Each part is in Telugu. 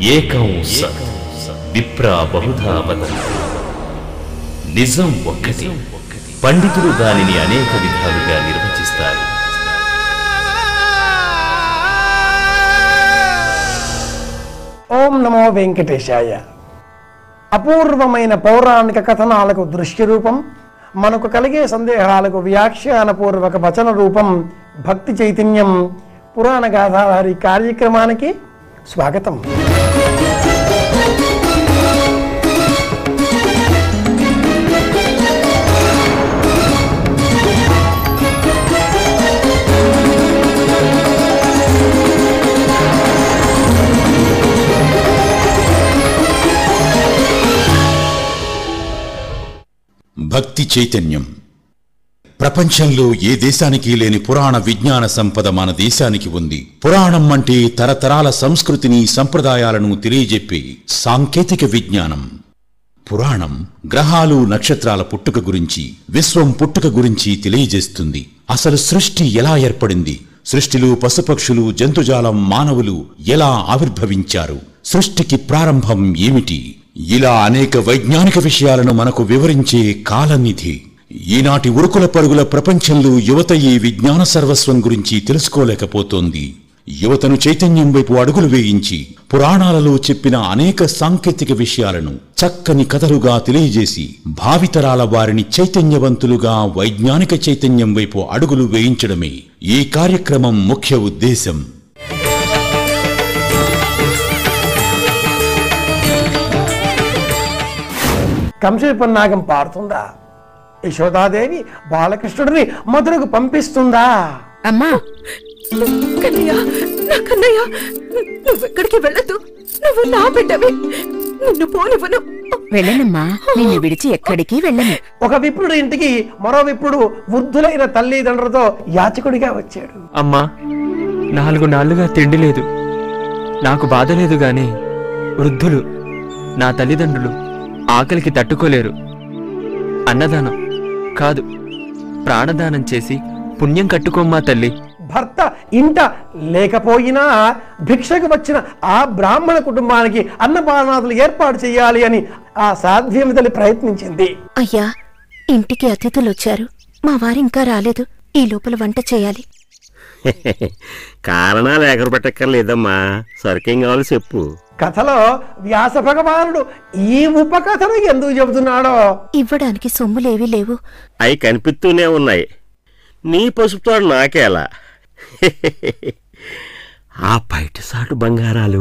ఏకం సత్ విప్ర బహుధా వదంతి నిజం ఒక్కటి పండితులు దానిని అనేక విధాలుగా నిర్వచిస్తారు ఓం నమో వెంకటేశాయ అపూర్వమైన పౌరాణిక కథనాలకు దృశ్య రూపం మనకు కలిగే సందేహాలకు వ్యాఖ్యానపూర్వక వచన రూపం భక్తి చైతన్యం పురాణ గాథాధారి కార్యక్రమానికి స్వాగతం భక్తి చైతన్యం ప్రపంచంలో ఏ దేశానికి లేని పురాణ విజ్ఞాన సంపద మన దేశానికి ఉంది పురాణం అంటే తరతరాల సంస్కృతిని సంప్రదాయాలను తెలియజెప్పే సాంకేతిక విజ్ఞానం పురాణం గ్రహాలు నక్షత్రాల పుట్టుక గురించి విశ్వం పుట్టుక గురించి తెలియజేస్తుంది అసలు సృష్టి ఎలా ఏర్పడింది సృష్టిలో పశుపక్షులు జంతుజాలం మానవులు ఎలా ఆవిర్భవించారు సృష్టికి ప్రారంభం ఏమిటి ఇలా అనేక వైజ్ఞానిక విషయాలను మనకు వివరించే కాలనిధి ఈనాటి ఉరుకుల పరుగుల ప్రపంచంలో యువత ఈ విజ్ఞాన సర్వస్వం గురించి తెలుసుకోలేకపోతోంది యువతను చైతన్యం వైపు అడుగులు వేయించి పురాణాలలో చెప్పిన అనేక సాంకేతిక విషయాలను చక్కని కథలుగా తెలియజేసి భావితరాల వారిని చైతన్యవంతులుగా వైజ్ఞానిక చైతన్యం వైపు అడుగులు వేయించడమే ఈ కార్యక్రమం ముఖ్య ఉద్దేశం కంసపన్నాగం పారుతుందా యశోదాదేవి బాలకృష్ణుడిని మధురకు పంపిస్తుందా అమ్మా కన్నయ్య నా కన్నయ్య నువ్వెక్కడికి వెళ్ళదు నువ్వు నా బిడ్డవి నిన్ను పోనివ్వను వెళ్ళనమ్మా నిన్ను విడిచి ఎక్కడికి వెళ్ళను ఒక విప్రుడు ఇంటికి మరో విప్రుడు వృద్ధులైన తల్లిదండ్రులతో యాచకుడిగా వచ్చాడు అమ్మా నాలుగు నాళ్ళుగా తిండి లేదు నాకు బాధ లేదు గాని వృద్ధులు నా తల్లిదండ్రులు ఆకలికి తట్టుకోలేరు అన్నదానం కాదు ప్రాణదానం చేసి పుణ్యం కట్టుకోమ్మా తల్లి భర్త ఇంట లేకపోయినా భిక్షకు వచ్చిన ఆ బ్రాహ్మణ కుటుంబానికి అన్నపానాదులు ఏర్పాటు చేయాలి అని ఆ సాధ్యం తల్లి ప్రయత్నించింది అయ్యా ఇంటికి అతిథులు వచ్చారు మా వారు ఇంకా రాలేదు ఈ లోపల వంట చేయాలి కారణాలు ఎగర పెట్టక్కర్లేదమ్మా సరికేం కావాలి చెప్పు కథలో వ్యాస భగవానుడు ఈ ఉపకథను ఎందుకు చెబుతున్నాడో ఇవ్వడానికి సొమ్ములేవీ లేవు అవి కనిపిస్తూనే ఉన్నాయి నీ పసుపుతో నాకేలా ఆ బయట సాటు బంగారాలు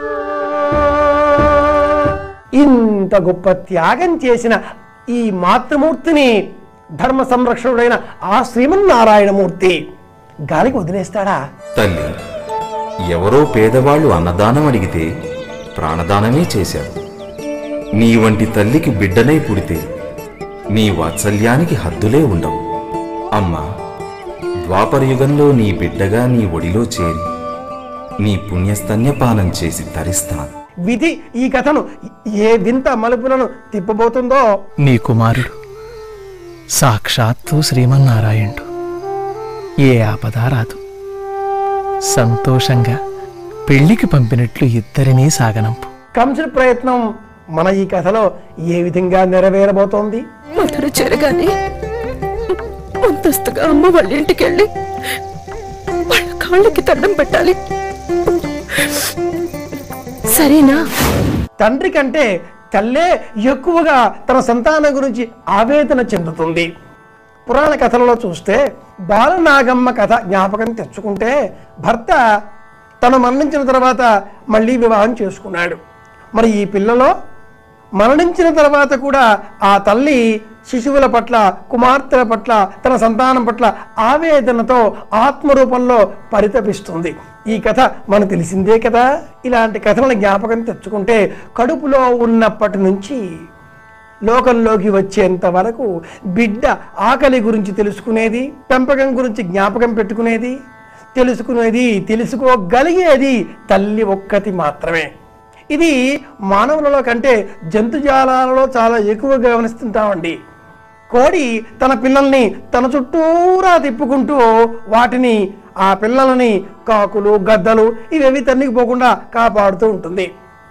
ఇంత గొప్ప త్యాగం చేసిన ఈ మాతృమూర్తిని ధర్మ సంరక్షణుడైన ఆ శ్రీమన్నారాయణమూర్తి గాలికి వదిలేస్తాడా తల్లి ఎవరో పేదవాళ్ళు అన్నదానం అడిగితే ప్రాణదానమే చేశారు నీ వంటి తల్లికి బిడ్డనై పుడితే నీ వాత్సల్యానికి హద్దులే ఉండవు అమ్మా ద్వాపరయుగంలో నీ బిడ్డగా నీ ఒడిలో చేరి నీ పుణ్యస్తన్యపానం చేసి తరిస్తాను విధి ఈ కథను ఏ వింత మలుపులను తిప్పబోతుందో నీ కుమారుడు సాక్షాత్తు శ్రీమన్నారాయణుడు ఏ ఆపద రాదు సంతోషంగా పెళ్లికి పంపినట్లు ఇద్దరినీ సాగనంపు కంసుడి ప్రయత్నం మన ఈ కథలో ఏ విధంగా నెరవేరబోతోంది మధుర చెరగానే ముందస్తుగా అమ్మ వాళ్ళ ఇంటికి వెళ్ళి వాళ్ళ కాళ్ళకి దండం పెట్టాలి సరేనా తండ్రి కంటే తల్లే ఎక్కువగా తన సంతానం గురించి ఆవేదన చెందుతుంది పురాణ కథలలో చూస్తే బాలనాగమ్మ కథ జ్ఞాపకం తెచ్చుకుంటే భర్త తను మరణించిన తర్వాత మళ్ళీ వివాహం చేసుకున్నాడు మరి ఈ పిల్లలో మరణించిన తర్వాత కూడా ఆ తల్లి శిశువుల పట్ల కుమార్తెల పట్ల తన సంతానం పట్ల ఆవేదనతో ఆత్మరూపంలో పరితపిస్తుంది ఈ కథ మనకు తెలిసిందే కదా ఇలాంటి కథలను జ్ఞాపకం తెచ్చుకుంటే కడుపులో ఉన్నప్పటి నుంచి లోకంలోకి వచ్చేంత వరకు బిడ్డ ఆకలి గురించి తెలుసుకునేది పెంపకం గురించి జ్ఞాపకం పెట్టుకునేది తెలుసుకునేది తెలుసుకోగలిగేది తల్లి ఒక్కటి మాత్రమే ఇది మానవులలో కంటే జంతుజాలాలలో చాలా ఎక్కువగా గమనిస్తుంటామండి కోడి తన పిల్లల్ని తన చుట్టూరా తిప్పుకుంటూ వాటిని ఆ పిల్లలని కాకులు గద్దలు ఇవేవి తన్నికి పోకుండా కాపాడుతూ ఉంటుంది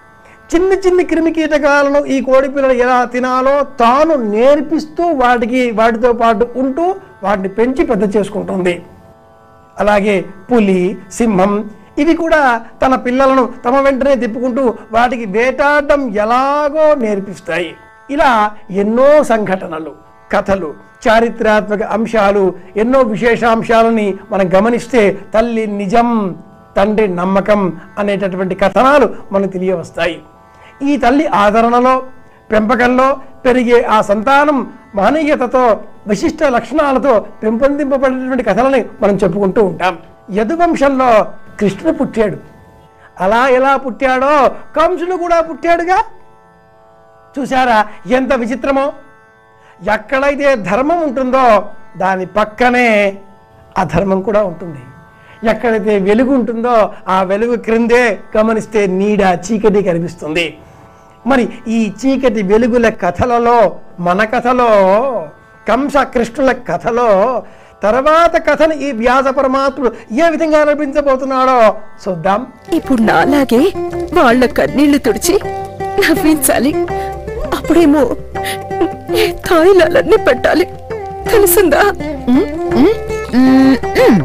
చిన్ని చిన్ని క్రిమి కీటకాలను ఈ కోడి పిల్లలు ఎలా తినాలో తాను నేర్పిస్తూ వాటికి వాటితో పాటు ఉంటూ వాటిని పెంచి పెద్ద చేసుకుంటుంది అలాగే పులి సింహం ఇవి కూడా తన పిల్లలను తమ వెంటనే తిప్పుకుంటూ వాటికి వేటాడడం ఎలాగో నేర్పిస్తాయి ఇలా ఎన్నో సంఘటనలు కథలు చారిత్రాత్మక అంశాలు ఎన్నో విశేషాంశాలని మనం గమనిస్తే తల్లి నిజం తండ్రి నమ్మకం అనేటటువంటి కథనాలు మనకు తెలియవస్తాయి ఈ తల్లి ఆదరణలో పెంపకంలో పెరిగే ఆ సంతానం మానవీయతతో విశిష్ట లక్షణాలతో పెంపొందింపబడినటువంటి కథలని మనం చెప్పుకుంటూ ఉంటాం యదువంశంలో కృష్ణుడు పుట్టాడు అలా ఎలా పుట్టాడో కంసుడు కూడా పుట్టాడుగా చూసారా ఎంత విచిత్రమో ఎక్కడైతే ధర్మం ఉంటుందో దాని పక్కనే అధర్మం కూడా ఉంటుంది ఎక్కడైతే వెలుగు ఉంటుందో ఆ వెలుగు క్రిందే గమనిస్తే నీడ చీకటి కనిపిస్తుంది మరి ఈ చీకటి వెలుగుల కథలలో మన కథలో కంస కృష్ణుల కథలో తర్వాత కథను ఈ వ్యాస పరమాత్ముడు ఏ విధంగా నడిపించబోతున్నాడో చూద్దాం ఇప్పుడు నాలాగే వాళ్ళ కన్నీళ్లు తుడిచి నవ్వించాలి అప్పుడేమో ఈ తాయిలాలన్నీ పెట్టాలి తెలిసిందా ఉమ్, ఉమ్, ఉమ్, ఉమ్.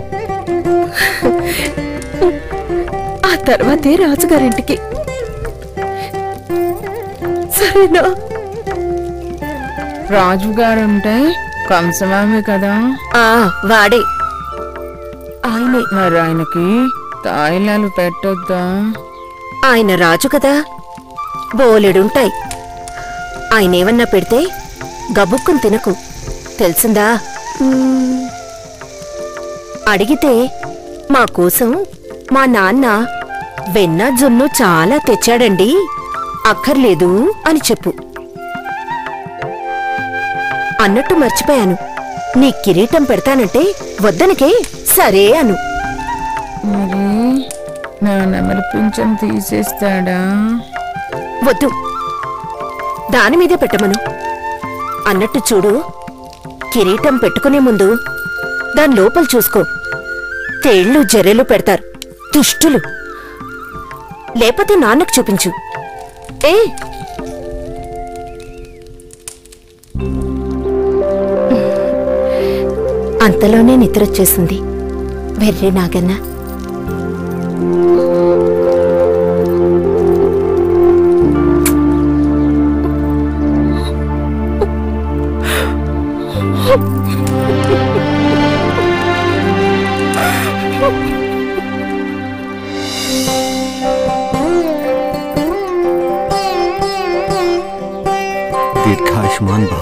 ఆ తర్వాతే రాజుగారింటికి సరేనా రాజుగారంటే కంసమామే కదా ఆ వాడే ఆయనే మరి ఆయనకి తాయిలాలు పెట్టొద్దా ఆయన రాజు కదా బోలెడుంటాయి ఆయనేమన్నా పెడితే గబుక్కుని తినకు తెలిసిందా అడిగితే మా కోసం మా నాన్న వెన్న జున్ను చాలా తెచ్చాడండి అక్కర్లేదు అని చెప్పు అన్నట్టు మర్చిపోయాను నీ కిరీటం పెడతానంటే వద్దనకే సరే అను మరి నా నెమలి పింఛం తీసేస్తాడా వద్దు దాని మీదే పెట్టమను అన్నట్టు చూడు కిరీటం పెట్టుకునే ముందు దాని లోపల చూసుకో తేళ్లు జర్రెలు పెడతారు దుష్టులు లేకపోతే నాన్నకు చూపించు ఏ అంతలోనే నిద్రొచ్చేసింది వెర్రి నాగన్న దీర్ఘాయుష్మాన్ భవ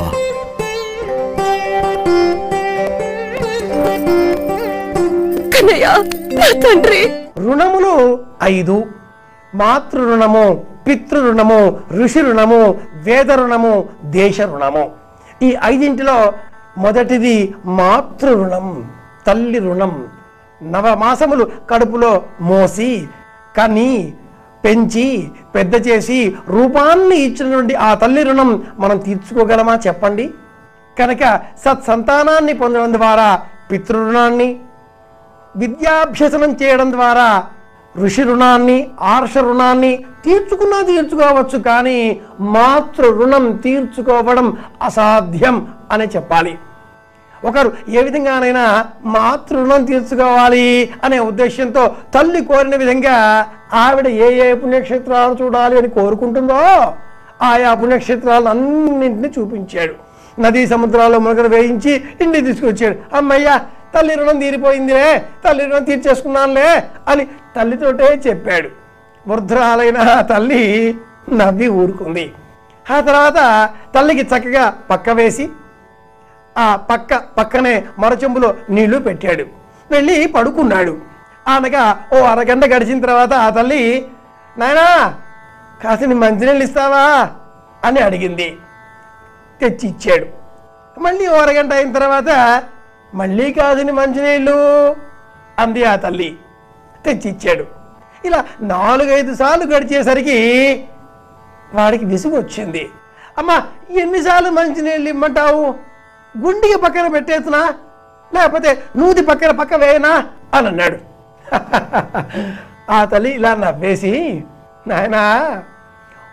కన్నయ్య నా తండ్రి రుణములు ఐదు మాతృ రుణము పితృ రుణము ఋషి రుణము వేద రుణము దేశ రుణము ఈ ఐదింటిలో మొదటిది మాతృ రుణం తల్లి రుణం నవమాసములు కడుపులో మోసి కని పెంచి పెద్ద చేసి రూపాన్ని ఇచ్చినటువంటి ఆ తల్లి రుణం మనం తీర్చుకోగలమా చెప్పండి కనుక సత్సంతానాన్ని పొందడం ద్వారా పితృ రుణాన్ని విద్యాభ్యసనం చేయడం ద్వారా ఋషి రుణాన్ని ఆర్ష రుణాన్ని తీర్చుకున్నా తీర్చుకోవచ్చు కానీ మాతృ రుణం తీర్చుకోవడం అసాధ్యం అని చెప్పాలి ఒకరు ఏ విధంగానైనా మాతృ రుణం తీర్చుకోవాలి అనే ఉద్దేశంతో తల్లి కోరిన విధంగా ఆవిడ ఏ ఏ పుణ్యక్షేత్రాలు చూడాలి అని కోరుకుంటుందో ఆయా పుణ్యక్షేత్రాలను అన్నింటినీ చూపించాడు నదీ సముద్రాల్లో మునగలు వేయించి ఇంటికి తీసుకొచ్చాడు అమ్మయ్యా తల్లి రుణం తీరిపోయిందిలే తల్లి రుణం తీర్చేసుకున్నానులే అని తల్లితోటే చెప్పాడు వృద్ధురాలైన ఆ తల్లి నవ్వి ఊరుకుంది ఆ తర్వాత తల్లికి చక్కగా పక్క వేసి ఆ పక్క పక్కనే మరచెంబులో నీళ్లు పెట్టాడు వెళ్ళి పడుకున్నాడు అనగా ఓ అరగంట గడిచిన తర్వాత ఆ తల్లి నాయనా కాసిన మంచినీళ్ళు ఇస్తావా అని అడిగింది తెచ్చి ఇచ్చాడు మళ్ళీ ఓ అరగంట అయిన తర్వాత మళ్ళీ కాసిన మంచినీళ్ళు అంది ఆ తల్లి తెచ్చి ఇచ్చాడు ఇలా నాలుగైదు సార్లు గడిచేసరికి వాడికి విసుగు వచ్చింది అమ్మ ఎన్నిసార్లు మంచినీళ్ళు ఇమ్మంటావు గుండికి పక్కన పెట్టేస్తున్నా లేకపోతే నూతి పక్కన పక్క వేయనా అని అన్నాడు ఆ తల్లి ఇలా నవ్వేసి నాయనా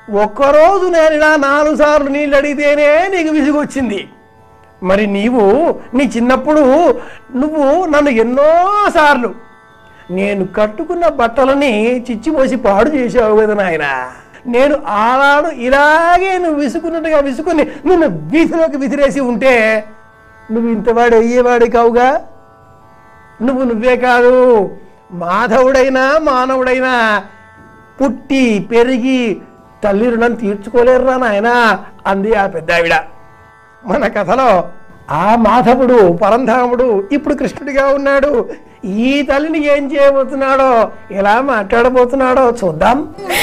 ఒక్కరోజు నేను ఇలా నాలుగు సార్లు నీళ్ళు అడిగితేనే నీకు విసుగొచ్చింది మరి నీవు నీ చిన్నప్పుడు నువ్వు నన్ను ఎన్నో సార్లు నేను కట్టుకున్న బట్టలని చిచ్చిపోసి పాడు చేసావు కదా నాయన నేను ఆనాడు ఇలాగే నువ్వు విసుకున్నట్టుగా విసుకుని నిన్ను వీధిలోకి విసిరేసి ఉంటే నువ్వు ఇంతవాడు అయ్యేవాడు కావుగా నువ్వు నువ్వే కాదు మాధవుడైనా మానవుడైనా పుట్టి పెరిగి తల్లి రుణం తీర్చుకోలేరురా నాయన అంది ఆ పెద్ద ఆవిడ మన కథలో ఆ మాధవుడు పరంధాముడు ఇప్పుడు కృష్ణుడిగా ఉన్నాడు ఈ తల్లిని ఏం చేయబోతున్నాడో ఎలా మాట్లాడబోతున్నాడో చూద్దాం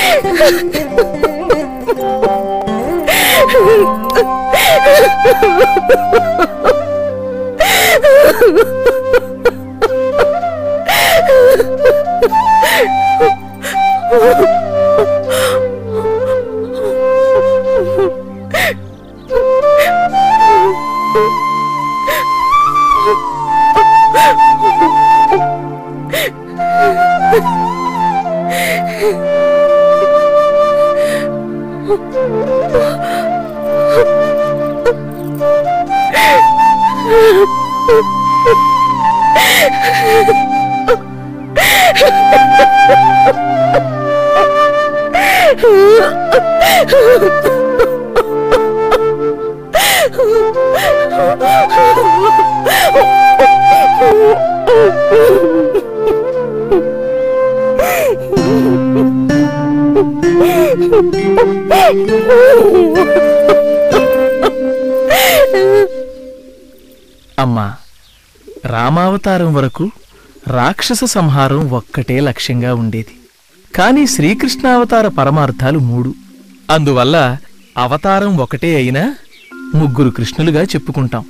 అమ్మా రామావతారం వరకు రాక్షస సంహారం ఒక్కటే లక్ష్యంగా ఉండేది కానీ శ్రీకృష్ణావతార పరమార్థాలు మూడు అందువల్ల అవతారం ఒకటే అయినా ముగ్గురు కృష్ణులుగా చెప్పుకుంటాం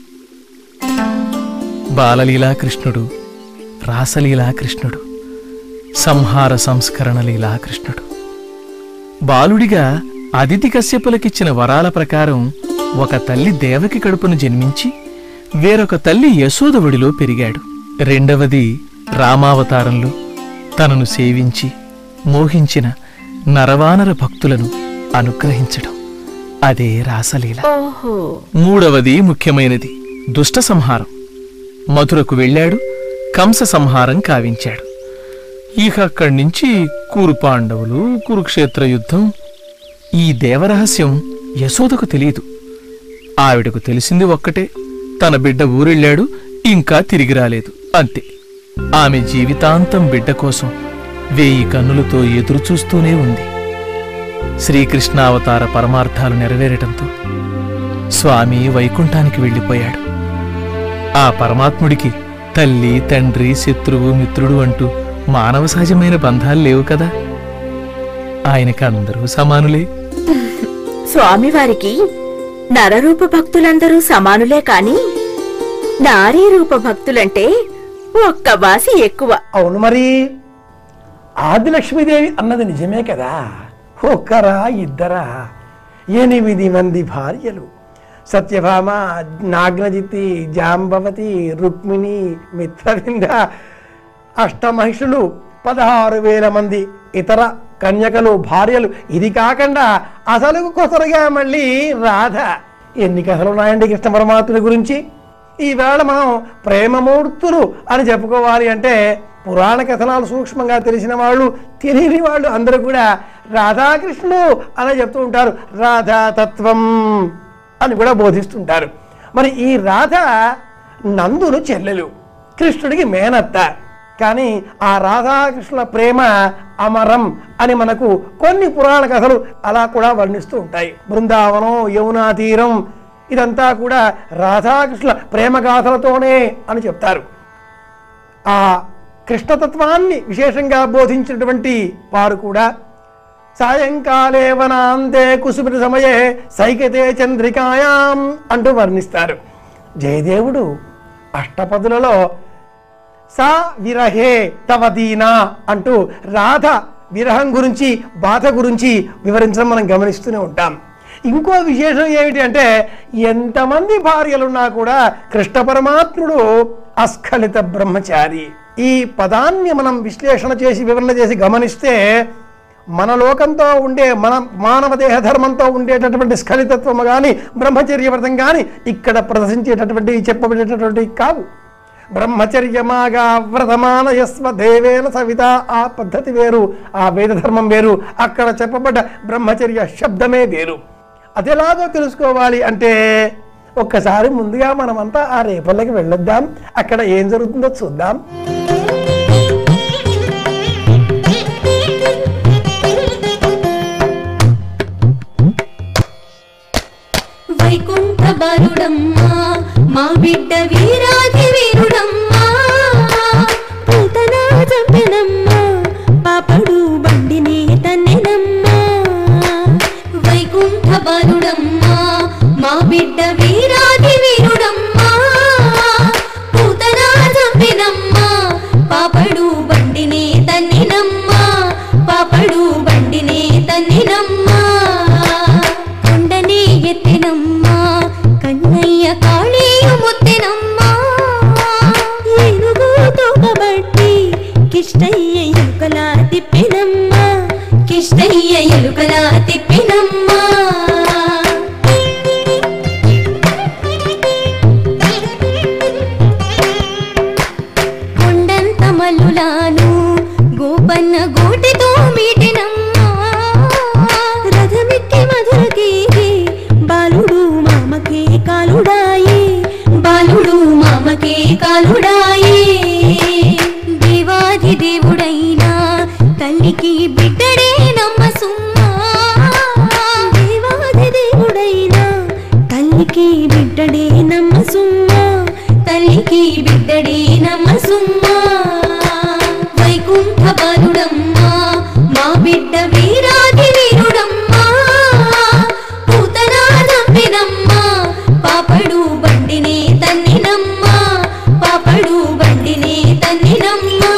బాలలీలా కృష్ణుడు రాసలీలా కృష్ణుడు సంహార సంస్కరణ లీలా కృష్ణుడు బాలుడిగా అదితి కశ్యపులకిచ్చిన వరాల ప్రకారం ఒక తల్లి దేవకి కడుపును జన్మించి వేరొక తల్లి యశోదవుడిలో పెరిగాడు రెండవది రామావతారంలో తనను సేవించి మోహించిన నరవానర భక్తులను అనుగ్రహించడం అదే రాసలీల ఓహో మూడవది ముఖ్యమైనది దుష్ట సంహారం మధురకు వెళ్ళాడు కంస సంహారం కావించాడు ఇక అక్కడి నుంచి కురు పాండవులు కురుక్షేత్ర యుద్ధం ఈ దేవరహస్యం యశోదకు తెలియదు ఆవిడకు తెలిసింది ఒక్కటే తన బిడ్డ ఊరెళ్ళాడు ఇంకా తిరిగి రాలేదు అంతే ఆమె జీవితాంతం బిడ్డ కోసం వేయి కన్నులతో ఎదురుచూస్తూనే ఉంది శ్రీకృష్ణావతార పరమార్థాలు నెరవేరటంతో స్వామి వైకుంఠానికి వెళ్ళిపోయాడు ఆ పరమాత్ముడికి తల్లి తండ్రి శత్రువు మిత్రుడు అంటూ మానవ సహజమైన బంధాలు లేవు కదా ఆయనకి అందరూ సమానులే స్వామివారికి నరరూప భక్తులందరూ సమానులే కాని నారీ రూప భక్తులంటే ఒక్క వాసి ఎక్కువ అవును మరి ఆదిలక్ష్మీదేవి అన్నది నిజమే కదా ఒక్కరా ఇద్దరా ఎనిమిది మంది భార్యలు సత్యభామ నాగ్నజితి జాంబవతి రుక్మిణి మిత్రవింద అష్టమహిషులు పదహారు వేల మంది ఇతర కన్యకలు భార్యలు ఇది కాకుండా అసలు కొసరుగా మళ్ళీ రాధ ఎన్ని కథలు ఉన్నాయండి కృష్ణ పరమాత్ముడి గురించి ఈవేళ మనం ప్రేమమూర్తులు అని చెప్పుకోవాలి అంటే పురాణ కథనాలు సూక్ష్మంగా తెలిసిన వాళ్ళు తెలియని వాళ్ళు అందరూ కూడా రాధాకృష్ణుడు అని చెప్తూ ఉంటారు రాధాతత్వం అని కూడా బోధిస్తుంటారు మరి ఈ రాధ నందును చెల్లెలు కృష్ణుడికి మేనత్త కానీ ఆ రాధాకృష్ణుల ప్రేమ అమరం అని మనకు కొన్ని పురాణ కథలు అలా కూడా వర్ణిస్తూ ఉంటాయి బృందావనం యమునా తీరం ఇదంతా కూడా రాధాకృష్ణుల ప్రేమ గాథలతోనే అని చెప్తారు ఆ కృష్ణతత్వాన్ని విశేషంగా బోధించినటువంటి వారు కూడా సాయంకాలే వనాంతే కుసుమిత సమయే సైకతే చంద్రికాయాం అంటూ వర్ణిస్తారు జయదేవుడు అష్టపదులలో సా విరహే తవ దీనా అంటూ రాధ విరహం గురించి బాధ గురించి వివరించడం మనం గమనిస్తూనే ఉంటాం ఇంకో విశేషం ఏమిటి అంటే ఎంతమంది భార్యలున్నా కూడా కృష్ణ పరమాత్ముడు అస్ఖలిత బ్రహ్మచారి ఈ పదాన్ని మనం విశ్లేషణ చేసి వివరణ చేసి గమనిస్తే మన లోకంతో ఉండే మన మానవ దేహ ధర్మంతో ఉండేటటువంటి స్ఖలితత్వము కానీ బ్రహ్మచర్య వ్రతం కానీ ఇక్కడ ప్రదర్శించేటటువంటి చెప్పబడేటటువంటి కావు బ్రహ్మచర్యమాగా వ్రతమానయస్వ దేవేన సవిత ఆ పద్ధతి వేరు ఆ వేద ధర్మం వేరు అక్కడ చెప్పబడ్డ బ్రహ్మచర్య శబ్దమే వేరు అదెలాగో తెలుసుకోవాలి అంటే ఒక్కసారి ముందుగా మనమంతా ఆ రేపల్లకి వెళ్ళొద్దాం అక్కడ ఏం జరుగుతుందో చూద్దాం వైకుంఠ బాలుడమ్మా మా బిడ్డ వీరాది వీరుడమ్మా పూతన చంపెనమ్మా పాపడు బండిని తన్నెనమ్మా వైకుంఠ బాలుడమ్మా మా బిడ్డ వీరాది వీరుడమ్మా పూతన చంపెనమ్మా పాపడు బండిని తన్నినమ్మా పాపడు బండిని తన్నినమ్మా కొండనే ఎత్తెనమ్మా కన్నయ్య కాళీయు ముత్తెనమ్మా ఏనుగు తోకబట్టి కిష్టయ్య ఎలుకలా తిప్పినమ్మా కిష్టయ్య ఎలుకలా తిప్పినమ్మా కొండంత మల్లులాను గోపన్న గోటితో మీటినమ్మా రథమిక్కి మధురకి బాలుడు మామకే కాలుడాయి బాలుడు మామకే కాలుడాయి దేవాది దేవుడైనా తల్లికి బిడ్డడే నమ్మ సుమ్మా దేవాది దేవుడైనా తల్లికి బిడ్డడే నమ్మ సుమ్మా తల్లికి బిడ్డడే నమ్మ సుమ్మా వైకుంఠ బాలుడమ్మా మా బిడ్డ వీరాది వీరుడమ్మా పూతనా నమ్మినమ్మా పాపడు బండిని తన్నినమ్మా పాపడు బండిని తన్నినమ్మా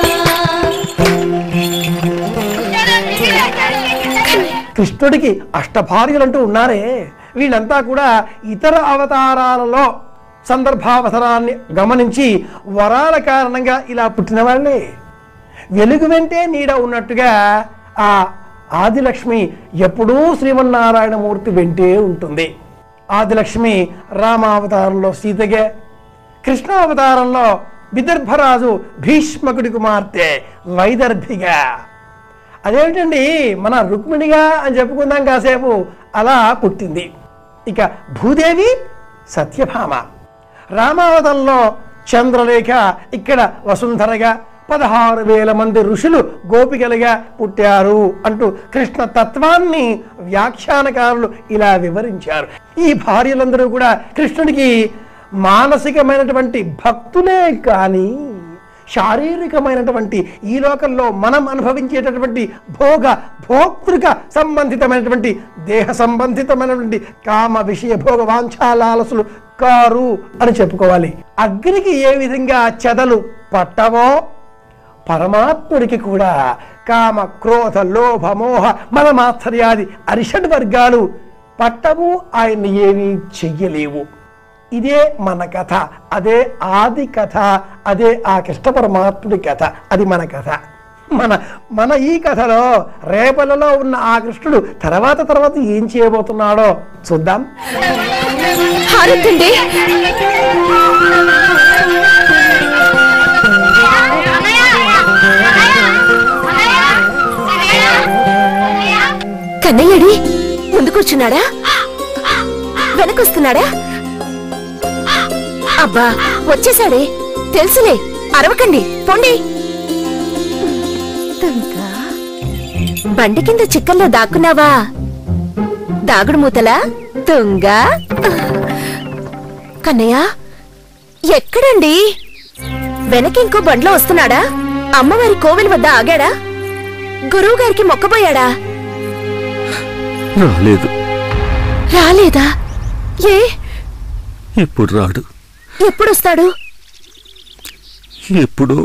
కృష్ణుడికి అష్టభార్యలంటూ ఉన్నారే వీళ్ళంతా కూడా ఇతర అవతారాలలో సందర్భావసరాన్ని గమనించి వరాల కారణంగా ఇలా పుట్టిన వాళ్ళే వెలుగు వెంటే నీడ ఉన్నట్టుగా ఆ ఆదిలక్ష్మి ఎప్పుడూ శ్రీమన్నారాయణమూర్తి వెంటే ఉంటుంది ఆదిలక్ష్మి రామావతారంలో సీతగా కృష్ణావతారంలో విదర్భరాజు భీష్మకుడి కుమార్తె వైదర్భిగా అదేమిటండి మన రుక్మిణిగా అని చెప్పుకుందాం కాసేపు అలా పుట్టింది ఇక భూదేవి సత్యభామ రామావతంలో చంద్రలేఖ ఇక్కడ వసుంధరగా పదహారు వేల మంది ఋషులు గోపికలుగా పుట్టారు అంటూ కృష్ణ తత్వాన్ని వ్యాఖ్యానకారులు ఇలా వివరించారు ఈ భార్యలందరూ కూడా కృష్ణుడికి మానసికమైనటువంటి భక్తులే కానీ శారీరకమైనటువంటి ఈ లోకంలో మనం అనుభవించేటటువంటి భోగ భోక్తృక సంబంధితమైనటువంటి దేహ సంబంధితమైనటువంటి కామ విషయ భోగ వాంఛాలాలసులు కారు అని చెప్పుకోవాలి అగ్నికి ఏ విధంగా చెదలు పట్టవో పరమాత్ముడికి కూడా కామ క్రోధ లోభ మోహ మదమాత్సర్యాది అరిషడ్ వర్గాలు పట్టవు ఆయన్ని ఏమీ చెయ్యలేవు ఇదే మన కథ అదే ఆది కథ అదే ఆ కృష్ణ పరమాత్ముడి కథ అది మన కథ మన మన ఈ కథలో రేపలలో ఉన్న ఆ కృష్ణుడు తర్వాత తర్వాత ఏం చేయబోతున్నాడో చూద్దాం హారతండి కన్నయ్యడి ముందుకొచ్చున్నాడా వెనకొస్తున్నాడా అబ్బా వచ్చేసాడే తెలుసులే అరవకండి పొండి తుంకా, బండి కింద చిక్కల్లో దాక్కున్నావా దాగుడు మూతలా తుంగ కన్నయ్య ఎక్కడండి వెనక ఇంకో బండ్లో వస్తున్నాడా అమ్మవారి కోవిల వద్ద ఆగాడా గురువు గారికి మొక్కబోయాడా రాలేదు రాలేదా ఏ ఇప్పుడు రాడు ఎప్పుడొస్తాడు ఎప్పుడో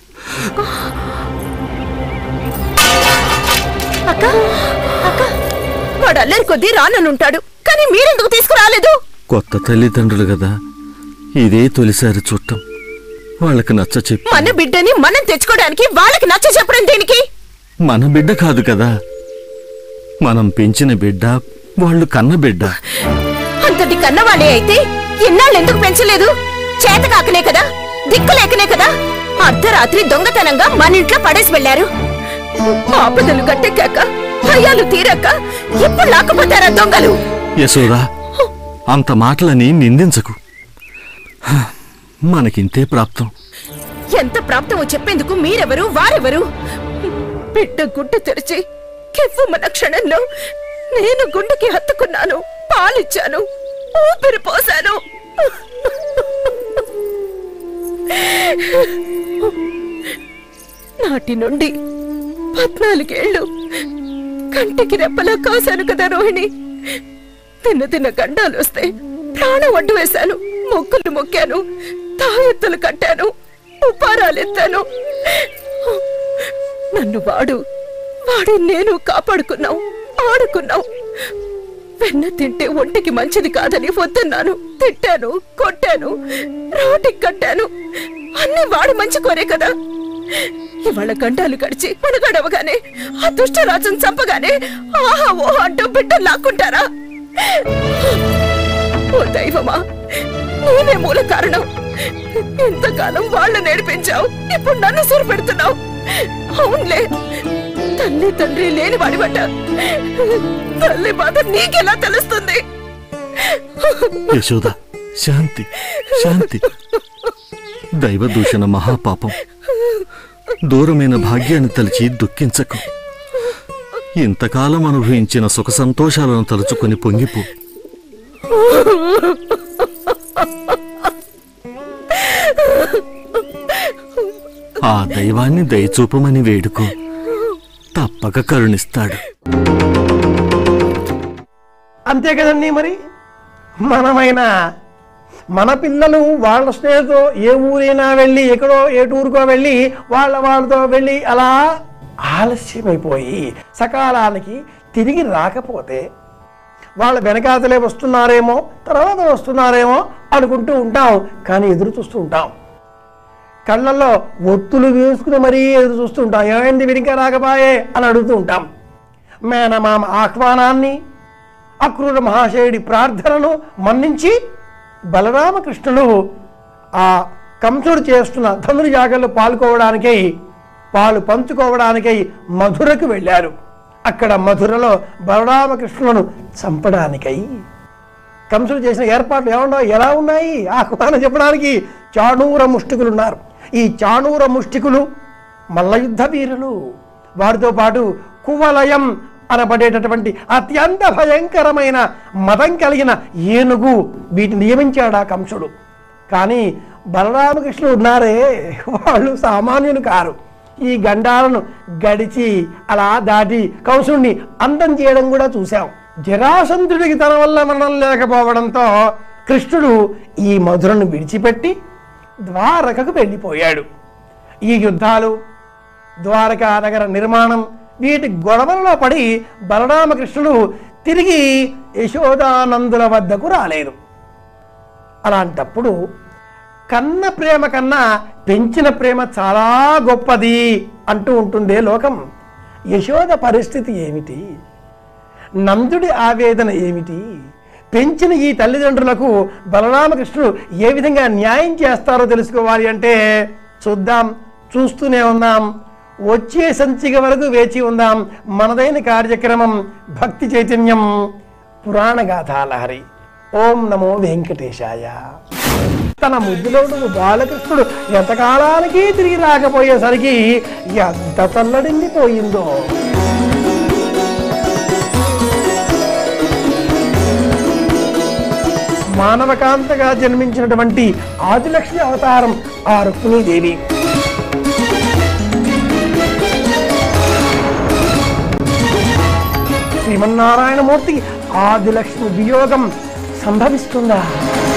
అక్క అక్క వాడు అల్లరి కొద్దీ రాననుంటాడు కానీ మీరెందుకు తీసుకురాలేదు కొత్త తల్లిదండ్రులు కదా ఇదే తొలిసారి చూడటం వాళ్ళకి నచ్చ చెప్పి మన బిడ్డని మనం తెచ్చుకోవడానికి వాళ్ళకి నచ్చ చెప్పడం దేనికి మన బిడ్డ కాదు కదా మనం పెంచిన బిడ్డ వాళ్ళు కన్న బిడ్డ అంతటి కన్నవాళ్ళే అయితే ఎన్నాళ్ళు ఎందుకు పెంచలేదు చేత కాకనే కదా దిక్కు లేకనే కదా అర్ధరాత్రి దొంగతనంగా మన ఇంట్లో పడేసి వెళ్లారు ఆపదలు గట్టెక్కాక భయాలు తీరాక ఎప్పుడు లాక్కుపోతారా దొంగలు యశోదా అంత మాటలని నిందించకు హ, మనకింతే ప్రాప్తం ఎంత ప్రాప్తమో చెప్పేందుకు మీరెవరు వారెవరు బిడ్డ గుడ్డ తెరిచి కెవ్వమన్న క్షణంలో నేను గుండెకి హత్తుకున్నాను పాలిచ్చాను ఊపిరి పోశాను నాటి నుండి పద్నాలుగేళ్లు కంటికి రెప్పలా కాశాను కదా రోహిణి తిన్న తిన్న గండాలు వస్తే ప్రాణం అడ్డు వేశాను మొక్కులు మొక్కాను తాయెత్తులు కట్టాను ఉపారాలెత్తాను నన్ను వాడు వాడి నేను కాపాడుకున్నావు ఆడుకున్నావు వెన్న తింటే ఒంటికి మంచిది కాదని వద్దన్నాను తిట్టాను కొట్టాను రోటికి కట్టాను అన్ని వాడి మంచి కోరే కదా ఇవాళ గంటాలు గడిచి మనగడవగానే ఆ దుష్టరాజును చంపగానే ఆహా ఓ అంటూ బిడ్డ లాక్కుంటారా ఓ దైవమా నేనే మూల కారణం ఇంతకాలం వాళ్ళ నేర్పించావు ఇప్పుడు నన్ను సూరు పెడుతున్నావు అవునులే తల్లి తండ్రి లేని వాడివట తల్లి బాధ నీకెలా తెలుస్తుంది యశోద శాంతి శాంతి దైవ దూషణ మహాపాపం దూరమైన భాగ్యాన్ని తలిచి దుఃఖించకు ఇంతకాలం అనుభవించిన సుఖ సంతోషాలను తలుచుకొని పొంగిపో ఆ దైవాన్ని దయచూపమని వేడుకో తప్పక కరుణిస్తాడు అంతే కదండి మరి మనమైనా మన పిల్లలు వాళ్ళ స్నేహితులతో ఏ ఊరైనా వెళ్ళి ఎక్కడో ఏ టూరుకో వెళ్ళి వాళ్ళ వాళ్ళతో వెళ్ళి అలా ఆలస్యమైపోయి సకాలానికి తిరిగి రాకపోతే వాళ్ళ వెనకాతలే వస్తున్నారేమో తర్వాత వస్తున్నారేమో అనుకుంటూ ఉంటాం కానీ ఎదురు చూస్తూ ఉంటాం కళ్ళల్లో ఒత్తులు వేసుకుని మరీ ఎదురు చూస్తూ ఉంటాం ఏమైంది వీడింకా రాకపాయే అని అడుగుతూ ఉంటాం మేనమామ ఆహ్వానాన్ని అక్రూర మహాశయుడి ప్రార్థనను మన్నించి బలరామకృష్ణులు ఆ కంసుడు చేస్తున్న ధనుర్యాగంలో పాల్గొవడానికై పాలు పంచుకోవడానికై మధురకు వెళ్ళారు అక్కడ మధురలో బలరామకృష్ణులను చంపడానికై కంసుడు చేసిన ఏర్పాట్లు ఏమన్నా ఎలా ఉన్నాయి ఆహ్వానం చెప్పడానికి చాణూర ముష్టికులు ఉన్నారు ఈ చాణూర ముష్టికులు మల్లయుద్ధ వీరులు వారితో పాటు కువలయం అనబడేటటువంటి అత్యంత భయంకరమైన మతం కలిగిన ఏనుగు వీటిని నియమించాడు ఆ కంసుడు కానీ బలరామకృష్ణుడు ఉన్నారే వాళ్ళు సామాన్యులు కారు ఈ గండాలను గడిచి అలా దాటి కంసుడిని అంతం చేయడం కూడా చూశాం జరాసంధుడికి తన వల్ల మరణం లేకపోవడంతో కృష్ణుడు ఈ మధురను విడిచిపెట్టి ద్వారకకు వెళ్ళిపోయాడు ఈ యుద్ధాలు ద్వారకా నగర నిర్మాణం వీటి గొడవలలో పడి బలరామకృష్ణుడు తిరిగి యశోదానందుల వద్దకు రాలేదు అలాంటప్పుడు కన్న ప్రేమ కన్నా పెంచిన ప్రేమ చాలా గొప్పది అంటూ ఉంటుందే లోకం యశోద పరిస్థితి ఏమిటి నందుడి ఆవేదన ఏమిటి పెంచిన ఈ తల్లిదండ్రులకు బలరామకృష్ణుడు ఏ విధంగా న్యాయం చేస్తారో తెలుసుకోవాలి అంటే చూద్దాం చూస్తూనే ఉందాం వచ్చే సంచిక వరకు వేచి ఉందాం మనదైన కార్యక్రమం భక్తి చైతన్యం పురాణ గాథాలహరి ఓం నమో వెంకటేశాయ తన ముద్దులో బాలకృష్ణుడు ఎంతకాలానికి తిరిగి రాకపోయేసరికి ఎంత తల్లడిండిపోయిందో మానవకాంతగా జన్మించినటువంటి ఆదిలక్ష్మి అవతారం ఆ రుక్మిణీదేవి శ్రీమన్నారాయణమూర్తికి ఆదిలక్ష్మి వియోగం సంభవిస్తుందా